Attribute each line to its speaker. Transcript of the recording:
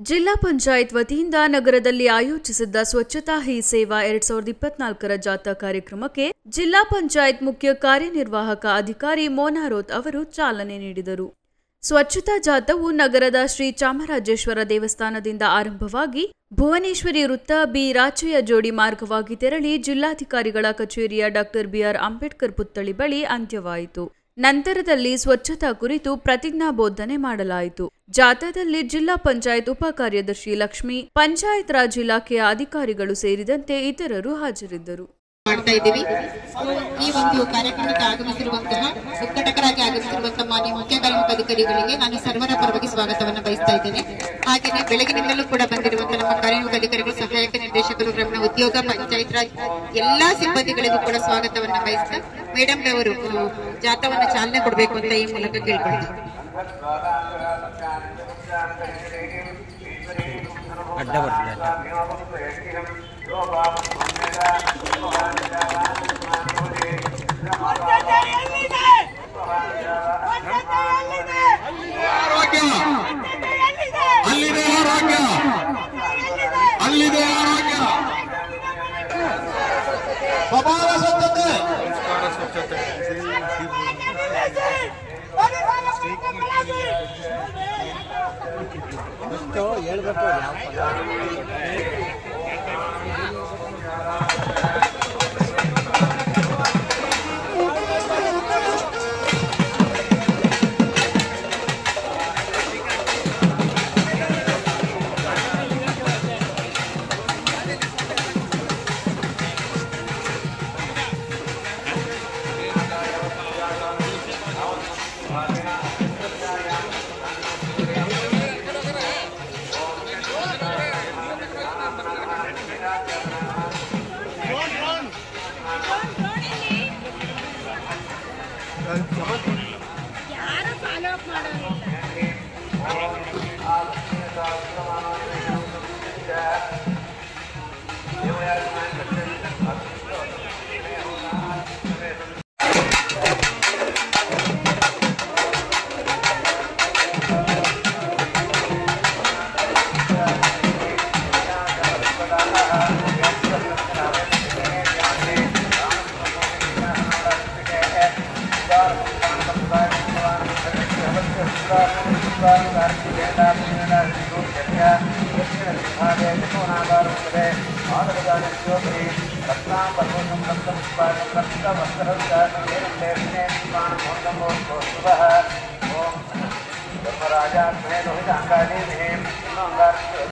Speaker 1: ಜಿಲ್ಲಾ ಪಂಚಾಯತ್ ವತಿಯಿಂದ ನಗರದಲ್ಲಿ ಆಯೋಜಿಸಿದ್ದ ಸ್ವಚ್ಛತಾ ಹಿ ಸೇವಾ ಎರಡ್ ಸಾವಿರದ ಇಪ್ಪತ್ನಾಲ್ಕರ ಜಾಥಾ ಕಾರ್ಯಕ್ರಮಕ್ಕೆ ಜಿಲ್ಲಾ ಪಂಚಾಯತ್ ಮುಖ್ಯ ಕಾರ್ಯನಿರ್ವಾಹಕ ಅಧಿಕಾರಿ ಮೋನಾರೋತ್ ಅವರು ಚಾಲನೆ ನೀಡಿದರು ಸ್ವಚ್ಛತಾ ಜಾಥಾವು ನಗರದ ಶ್ರೀ ಚಾಮರಾಜೇಶ್ವರ ದೇವಸ್ಥಾನದಿಂದ ಆರಂಭವಾಗಿ ಭುವನೇಶ್ವರಿ ವೃತ್ತ ಬಿ ರಾಚಯ್ಯ ಜೋಡಿ ಮಾರ್ಗವಾಗಿ ತೆರಳಿ ಜಿಲ್ಲಾಧಿಕಾರಿಗಳ ಕಚೇರಿಯ ಡಾಕ್ಟರ್ ಬಿಆರ್ ಅಂಬೇಡ್ಕರ್ ಪುತ್ಥಳಿ ಬಳಿ ಅಂತ್ಯವಾಯಿತು ನಂತರದಲ್ಲಿ ಸ್ವಚ್ಛತಾ ಕುರಿತು ಪ್ರತಿಜ್ಞಾ ಬೋಧನೆ ಮಾಡಲಾಯಿತು ಜಾಥಾದಲ್ಲಿ ಜಿಲ್ಲಾ ಪಂಚಾಯತ್ ಉಪ ಕಾರ್ಯದರ್ಶಿ ಲಕ್ಷ್ಮಿ ಪಂಚಾಯತ್ ರಾಜ್ ಇಲಾಖೆಯ ಅಧಿಕಾರಿಗಳು ಸೇರಿದಂತೆ ಇತರರು ಹಾಜರಿದ್ದರು
Speaker 2: ಮಾಡ್ತಾ ಇದ್ದೀವಿ ಈ ಒಂದು ಕಾರ್ಯಕ್ರಮಕ್ಕೆ ಆಗಮಿಸಿರುವಂತಹ ಉದ್ಘಾಟಕರಾಗಿ ಆಗಮಿಸಿರುವಂತಹ ಮಾನ್ಯ ಮುಖ್ಯ ಕಾರ್ಯನಿರ್ವಾಹಕಾಧಿಕಾರಿಗಳಿಗೆ ನಾನು ಸರ್ವರ ಪರವಾಗಿ ಸ್ವಾಗತವನ್ನು ಬಯಸ್ತಾ ಇದ್ದೇನೆ ಹಾಗೆಯೇ ಬೆಳಗಿನಿಂದಲೂ ಕೂಡ ಬಂದಿರುವಂತಹ ನಮ್ಮ ಕಾರ್ಯನಿರ್ವಾಹಕ ಅಧಿಕಾರಿಗಳು ಸಹಾಯಕ ನಿರ್ದೇಶಕರು ಗ್ರಾಮೀಣ ಉದ್ಯೋಗ ಪಂಚಾಯತ್ ರಾಜ್ ಎಲ್ಲಾ ಸಿಬ್ಬಂದಿಗಳಿಗೂ ಕೂಡ ಸ್ವಾಗತವನ್ನ ಬಯಸ್ತಾ ಮೇಡಮ್ ಅವರು ಆ, ಜಾಥಾವನ್ನ ಚಾಲನೆ ಕೊಡಬೇಕು ಅಂತ ಈ ಮೂಲಕ ಕೇಳ್ಕೊಳ್ತೀನಿ
Speaker 3: ಅಡ್ಡ ಬರ್ತದೆ ಅಡ್ಡ
Speaker 4: ಆರೋಗ್ಯ ಅಲ್ಲಿದೆ ಆರೋಗ್ಯ ಅಲ್ಲಿದೆ ಆರೋಗ್ಯ ಸ್ವಭಾವ ಸ್ವಚ್ಛತೆ
Speaker 3: ಹೇಳ್ಬೇಕು ಯಾವ
Speaker 5: ಧರ್ಮರಾಜ